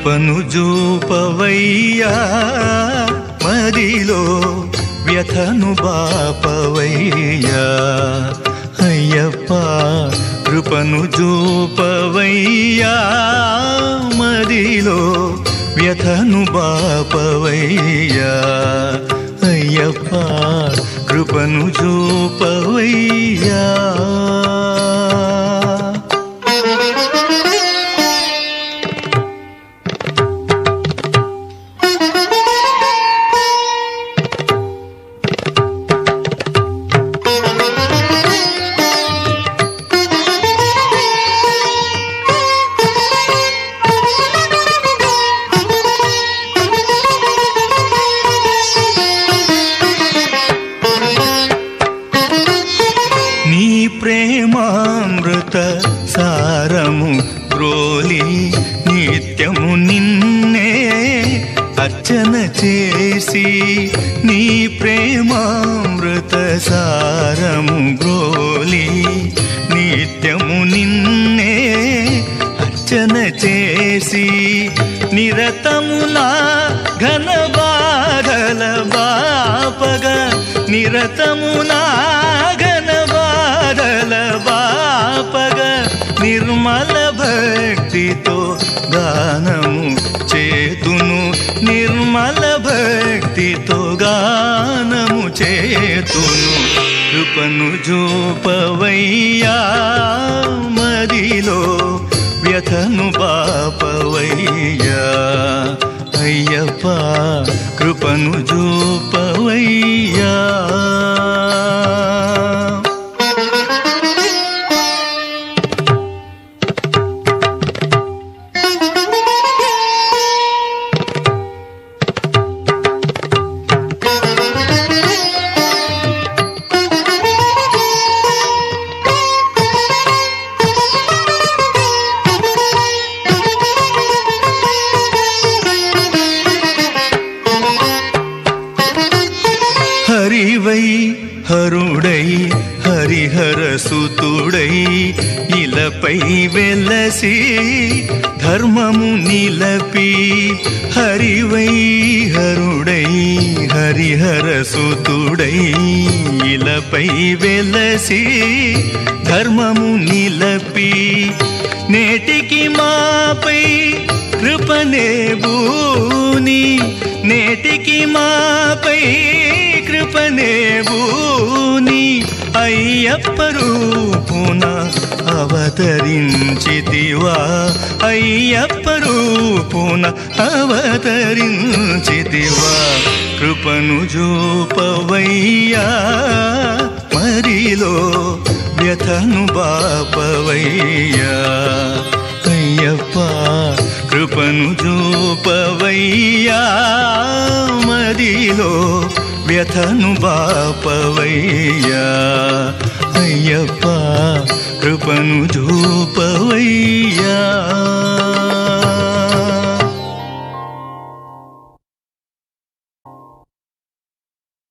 కృపను జూపవయ్యా మదిలో వ్యథను బాపవయ్యా అయ్యప్ప కృపను జూపవయ్యా మదిలో వ్యథను బాపవయ్యా అయ్యప్ప కృపను జూపవయ్యా నీ ప్రేమామృత సారము గ్రోలి నిత్యము నిన్నే అర్చన చేసి నీ ప్రేమామృత సారము గ్రోలి నిత్యము నిన్నే అర్చన చేసి నిరతమునా ఘన బాధల బాపగా నిరతమునా ఘన బాధల బాపగా నిర్మల భక్తితో గానము చేతును నిర్మల భక్తితో గానము చేతును కృపను జూపవయ్యా మదిలో వ్యథను బాపవయ్యా అయ్యప్ప కృపను జూపవయ్యా హరివై హరుడై హరిహర సుతుడై ఇలపై వెలసి ధర్మము నిలపి హరివై హరుడై హరిహర సుతుడై ఇలపై వెలసి ధర్మము నిలపి నేటికి మాపై కృపనే భూని నేటికి మాపై కృపనే భూని అయ్యప్ప రూపున అవతరించితివా అయ్యప్ప రూపున అవతరించితివా కృపను జూపవయ్యా మరిలో వ్యథను బాపవయ్యా అయ్యప్ప కృపను జూపవయ్యా మదిలో వ్యథను బాపవయ్యా అయ్యప్ప కృపను జూపవయ్యా